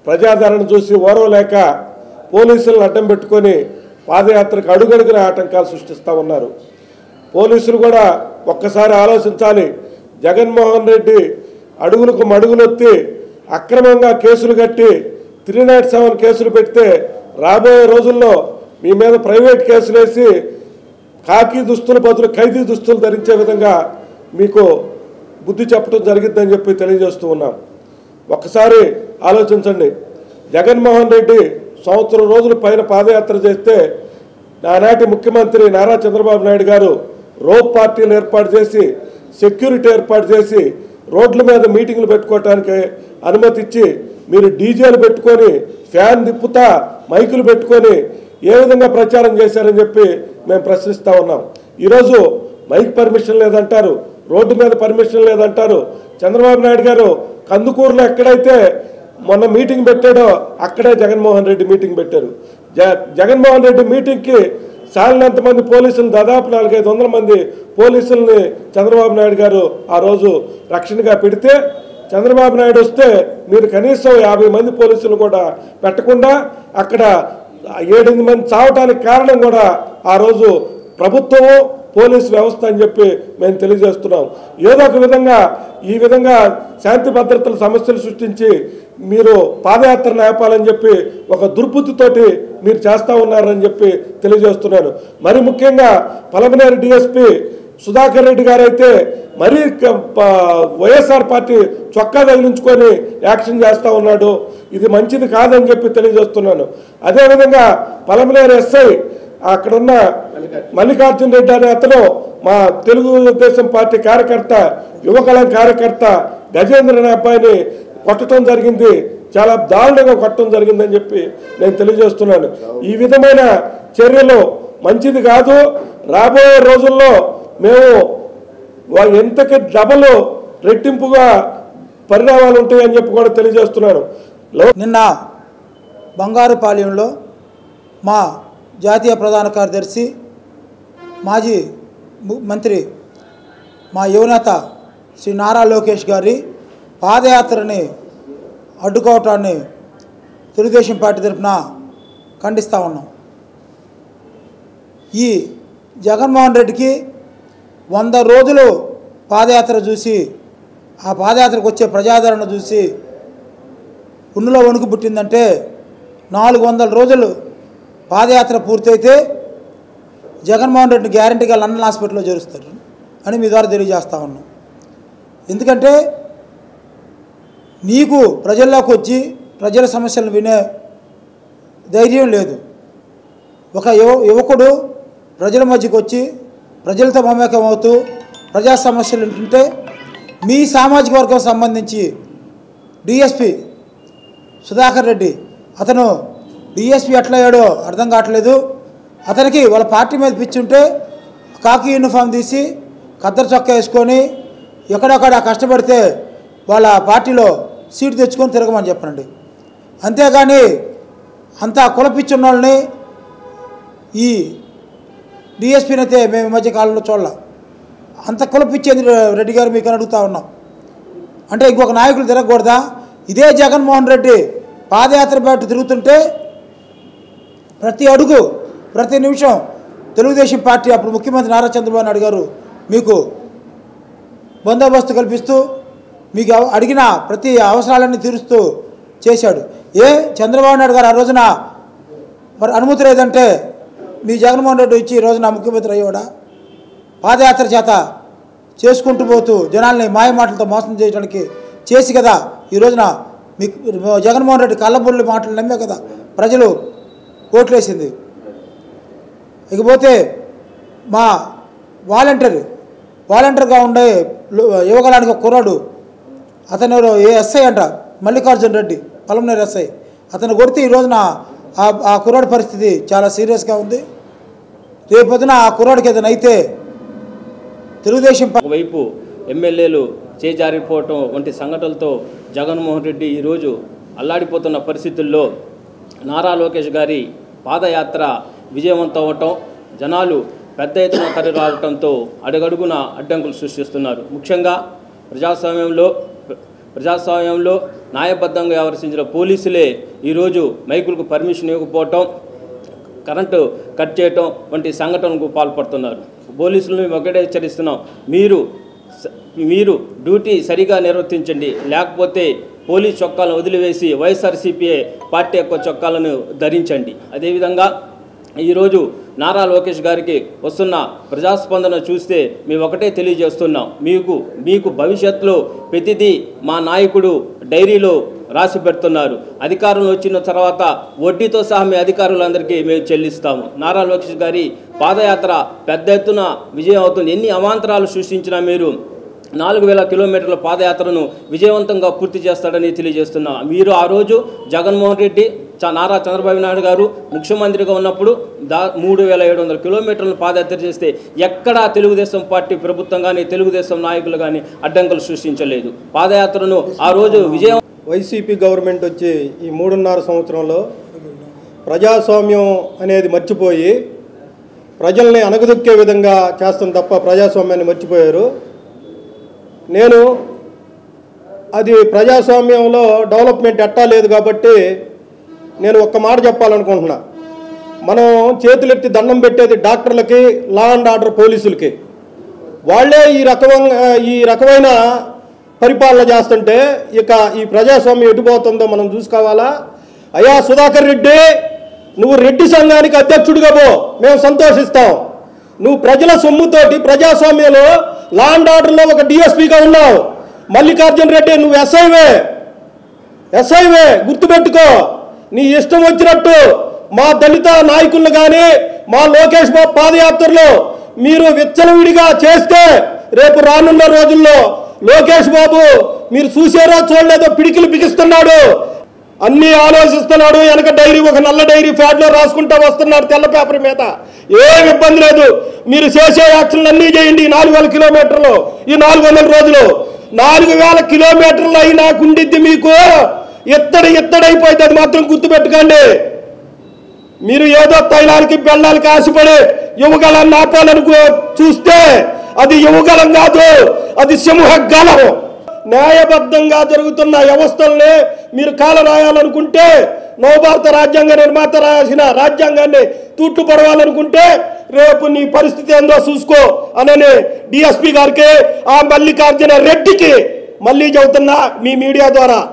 ప్రజాదరణ చూసి ఓరవలేక పోలీసులను అడ్డం పెట్టుకొని పాదయాత్రకు అడుగడుగున ఆటంకాలు సృష్టిస్తూ ఉన్నారు పోలీసులు కూడా ఒక్కసారి ఆలోచించాలి జగన్మోహన్ రెడ్డి అడుగులకు మడుగులొత్తి అక్రమంగా కేసులు కట్టి త్రీ నాట్ సెవెన్ కేసులు పెడితే రాబోయే రోజుల్లో మీ మీద ప్రైవేట్ కేసులు వేసి కాకి దుస్తుల బదులు ఖైదీ దుస్తులు ధరించే విధంగా మీకు బుద్ధి చెప్పడం జరిగిద్దని చెప్పి తెలియజేస్తూ ఉన్నాం ఒక్కసారి ఆలోచించండి జగన్మోహన్ రెడ్డి సంవత్సరం రోజుల పైన పాదయాత్ర చేస్తే ఆనాటి ముఖ్యమంత్రి నారా చంద్రబాబు నాయుడు గారు రోప్ పార్టీలు ఏర్పాటు చేసి సెక్యూరిటీ ఏర్పాటు చేసి రోడ్ల మీద మీటింగ్లు పెట్టుకోవటానికి అనుమతి ఇచ్చి మీరు డీజేలు పెట్టుకొని ఫ్యాన్ తిప్పుతా మైకులు పెట్టుకొని ఏ విధంగా ప్రచారం చేశారని చెప్పి మేము ప్రశ్నిస్తూ ఉన్నాం ఈరోజు మైక్ పర్మిషన్ లేదంటారు రోడ్డు మీద పర్మిషన్ లేదంటారు చంద్రబాబు నాయుడు గారు కందుకూరులో ఎక్కడైతే మొన్న మీటింగ్ పెట్టాడో అక్కడే జగన్మోహన్ రెడ్డి మీటింగ్ పెట్టారు జ జగన్మోహన్ రెడ్డి మీటింగ్కి సాలినంత మంది పోలీసులు దాదాపు నాలుగైదు వందల మంది పోలీసుల్ని చంద్రబాబు నాయుడు గారు ఆ రోజు రక్షణగా పెడితే చంద్రబాబు నాయుడు వస్తే మీరు కనీసం యాభై మంది పోలీసులు కూడా పెట్టకుండా అక్కడ ఏడెనిమిది మంది చావటానికి కారణం కూడా ఆ రోజు ప్రభుత్వము పోలీస్ వ్యవస్థ అని చెప్పి మేము తెలియజేస్తున్నాం ఏదో ఒక విధంగా ఈ విధంగా శాంతి భద్రతల సమస్యలు సృష్టించి మీరు పాదయాత్ర ఆపాలని చెప్పి ఒక దుర్బుద్ధితోటి మీరు చేస్తూ ఉన్నారని చెప్పి తెలియజేస్తున్నాను మరి ముఖ్యంగా పలమనేరు డిఎస్పి సుధాకర్ రెడ్డి గారు అయితే మరీ క- ప- వైఎస్ఆర్ పార్టీ చొక్కా తగిలించుకొని యాక్షన్ చేస్తూ ఉన్నాడు ఇది మంచిది కాదని చెప్పి తెలియజేస్తున్నాను అదేవిధంగా పలమనేరు ఎస్ఐ అక్కడున్న మల్లికార్జున రెడ్డి అనే అతను మా తెలుగుదేశం పార్టీ కార్యకర్త యువకళం కార్యకర్త గజేంద్ర అనే అబ్బాయిని కొట్టడం జరిగింది చాలా దారుణంగా కొట్టడం జరిగిందని చెప్పి నేను తెలియజేస్తున్నాను ఈ విధమైన చర్యలు మంచిది కాదు రాబోయే రోజుల్లో మేము వా- ఎంతకి డబల్ రెట్టింపుగా పరిణామాలు ఉంటాయని చెప్పి కూడా తెలియజేస్తున్నాను లో నిన్న బంగారుపాలెంలో మా జాతీయ ప్రధాన కార్యదర్శి మాజీ ము- మంత్రి మా యువనేత శ్రీ నారా లోకేష్ గారి పాదయాత్రని అడ్డుకోవటాన్ని తెలుగుదేశం పార్టీ తరఫున ఖండిస్తూ ఉన్నాం ఈ జగన్మోహన్ రెడ్డికి వంద రోజులు పాదయాత్ర చూసి ఆ పాదయాత్రకు వచ్చే ప్రజాదరణ చూసి ఉన్నులో వణుకు పుట్టిందంటే నాలుగు వందల రోజులు పాదయాత్ర పూర్తయితే జగన్మోహన్ రెడ్డిని గ్యారంటీగా లండన్ హాస్పిటల్లో చేరుస్తారు అని మీ ద్వారా తెలియజేస్తా ఉన్నాం ఎందుకంటే నీకు ప్రజల్లోకి వచ్చి ప్రజల సమస్యలను వినే ధైర్యం లేదు ఒక యువ యువకుడు ప్రజల మధ్యకి వచ్చి ప్రజలతో మమేకం అవుతూ ప్రజా సమస్యలు ఉంటుంటే మీ సామాజిక వర్గం సంబంధించి డిఎస్పి సుధాకర్ రెడ్డి అతను డిఎస్పి ఎట్లా అయ్యాడో అర్థం కావట్లేదు అతనికి వాళ్ళ పార్టీ మీద పిచ్చి ఉంటే కాకి యూనిఫామ్ తీసి కద్దరు చొక్కా వేసుకొని ఎక్కడొక్కడ కష్టపడితే వాళ్ళ పార్టీలో సీటు తెచ్చుకొని తిరగమని చెప్పండి అంతేగాని అంత కులపిచ్చి ఉన్న వాళ్ళని ఈ డిఎస్పీని అయితే మేము ఈ మధ్య కాలంలో చూడాల అంత కులపిచ్చేది రెడ్డి గారు మీకు అని అడుగుతా ఉన్నాం అంటే ఇంకొక నాయకులు తిరగకూడదా ఇదే జగన్మోహన్ రెడ్డి పాదయాత్ర బయట తిరుగుతుంటే ప్రతి అడుగు ప్రతి నిమిషం తెలుగుదేశం పార్టీ అప్పుడు ముఖ్యమంత్రి నారా చంద్రబాబు నాయుడు గారు మీకు బందోబస్తు కల్పిస్తూ మీకు అవ- అడిగిన ప్రతి అవసరాలన్నీ తీరుస్తూ చేశాడు ఏ చంద్రబాబు నాయుడు గారు ఆ రోజున మరి అనుమతి లేదంటే మీ జగన్మోహన్ రెడ్డి ఇచ్చి ఈ రోజున ముఖ్యమంత్రి అయ్యాడా పాదయాత్ర చేత చేసుకుంటూ పోతూ జనాల్ని మాయ మాటలతో మోసం చేయడానికి చేసి కదా ఈ రోజున మీకు జగన్మోహన్ రెడ్డి కళ్ళబుల్లి మాటలు నమ్మే కదా ప్రజలు ఓట్లేసింది ఇకపోతే మా వాలంటీర్ వాలంటీర్గా ఉండే లు- యువగలానికి ఒక కుర్రాడు అతను ఎవరో ఏ ఎస్ఐ అంట మల్లికార్జున్ రెడ్డి పలమనేరు ఎస్ఐ అతను కొడితే ఈ రోజున ఆ ఆ కుర్రాడి పరిస్థితి చాలా సీరియస్గా ఉంది రేపొద్దున ఆ కుర్రాడికి ఏదైనా అయితే తెలుగుదేశం పా- ఒకవైపు ఎమ్మెల్యేలు చేజారిపోవటం వంటి సంఘటనలతో జగన్మోహన్ రెడ్డి ఈరోజు అల్లాడిపోతున్న పరిస్థితుల్లో నారా లోకేష్ గారి పాదయాత్ర విజయవంతం అవ్వటం జనాలు పెద్ద ఎత్తున తరలి రావటంతో అడుగడుగున అడ్డంకులు సృష్టిస్తున్నారు ముఖ్యంగా ప్రజాస్వామ్యంలో ప్రజాస్వామ్యంలో న్యాయబద్ధంగా వ్యవహరించిన పోలీసులే ఈరోజు మైకులకు పర్మిషన్ ఇవ్వకపోవటం కరెంటు కట్ చేయటం వంటి సంఘటనకు పాల్పడుతున్నారు పోలీసులను మేము ఒకటే హెచ్చరిస్తున్నాం మీరు స- మీరు డ్యూటీ సరిగా నిర్వర్తించండి లేకపోతే పోలీస్ చొక్కాలను వదిలివేసి వైఎస్ఆర్సీపీ పార్టీ యొక్క చొక్కాలను ధరించండి అదేవిధంగా ఈరోజు నారా లోకేష్ గారికి వస్తున్న ప్రజాస్పందన చూస్తే మేము ఒకటే తెలియజేస్తున్నాం మీకు మీకు భవిష్యత్తులో ప్రతిదీ మా నాయకుడు డైరీలో రాసి పెడుతున్నారు అధికారంలో వచ్చిన తర్వాత వడ్డీతో సహా మీ అధికారులందరికీ మేము చెల్లిస్తాము నారా లోకేష్ గారి పాదయాత్ర పెద్ద ఎత్తున విజయం అవుతుంది ఎన్ని అవాంతరాలు సృష్టించినా మీరు నాలుగు వేల కిలోమీటర్ల పాదయాత్రను విజయవంతంగా పూర్తి చేస్తాడని తెలియజేస్తున్నాం మీరు ఆ రోజు జగన్మోహన్ రెడ్డి చ- నారా చంద్రబాబు నాయుడు గారు ముఖ్యమంత్రిగా ఉన్నప్పుడు దా మూడు వేల ఏడు వందల కిలోమీటర్ల పాదయాత్ర చేస్తే ఎక్కడా తెలుగుదేశం పార్టీ ప్రభుత్వం కానీ తెలుగుదేశం నాయకులు కానీ అడ్డంకులు సృష్టించలేదు పాదయాత్రను ఆ రోజు విజయం వైసీపీ గవర్నమెంట్ వచ్చి ఈ మూడున్నర సంవత్సరంలో ప్రజాస్వామ్యం అనేది మర్చిపోయి ప్రజల్ని అణగదొక్కే విధంగా చేస్తుంది తప్ప ప్రజాస్వామ్యాన్ని మర్చిపోయారు నేను అది ప్రజాస్వామ్యంలో డెవలప్మెంట్ ఎట్టా లేదు కాబట్టి నేను ఒక్క మాట చెప్పాలనుకుంటున్నా మనం చేతులెత్తి దండం పెట్టేది డాక్టర్లకి లా అండ్ ఆర్డర్ పోలీసులకి వాళ్ళే ఈ రకమైన ఈ రకమైన పరిపాలన చేస్తుంటే ఇక ఈ ప్రజాస్వామ్యం ఎటుపోతుందో మనం చూసుకోవాలా అయ్యా సుధాకర్ రెడ్డి నువ్వు రెడ్డి సంఘానికి అధ్యక్షుడిగా పో మేము సంతోషిస్తాం నువ్వు ప్రజల సొమ్ముతోటి ప్రజాస్వామ్యంలో లా అండ్ ఆర్డర్లో ఒక డిఎస్పీగా ఉన్నావు మల్లికార్జున రెడ్డి నువ్వు ఎస్ఐవే ఎస్ఐవే గుర్తుపెట్టుకో నీ ఇష్టం వచ్చినట్టు మా దళిత నాయకులను కానీ మా లోకేష్ బాబు పాదయాత్రలో మీరు విచ్చలవిడిగా చేస్తే రేపు రానున్న రోజుల్లో లోకేష్ బాబు మీరు చూసారో చూడలేదో పిడికిలు బిగిస్తున్నాడు అన్నీ ఆలోచిస్తున్నాడు వెనక డైరీ ఒక నల్ల డైరీ ఫ్యాడ్లో రాసుకుంటా వస్తున్నాడు తెల్ల పేపర్ మీద ఏం ఇబ్బంది లేదు మీరు చేసే యాక్షన్లు అన్నీ చేయండి ఈ నాలుగు వేల కిలోమీటర్లు ఈ నాలుగు వందల రోజులు నాలుగు వేల కిలోమీటర్లు అయినా కుండిద్ది మీకు ఇత్తడి ఇత్తడైపోయింది అది మాత్రం గుర్తుపెట్టుకోండి మీరు ఏదో తైలానికి బెల్లానికి ఆశపడి యువగలాన్ని ఆపాలని కూ- చూస్తే అది యువగలం కాదు అది సింహగలం న్యాయబద్ధంగా జరుగుతున్న వ్యవస్థల్ని మీరు కాల రాయాలనుకుంటే నవభారత రాజ్యాంగ నిర్మాత రాసిన రాజ్యాంగాన్ని తూట్లు పడవాలనుకుంటే రేపు నీ పరిస్థితి ఏందో చూసుకో అనని డిఎస్పి గారికి ఆ మల్లికార్జున రెడ్డికి మళ్ళీ చెబుతున్నా మీ మీడియా ద్వారా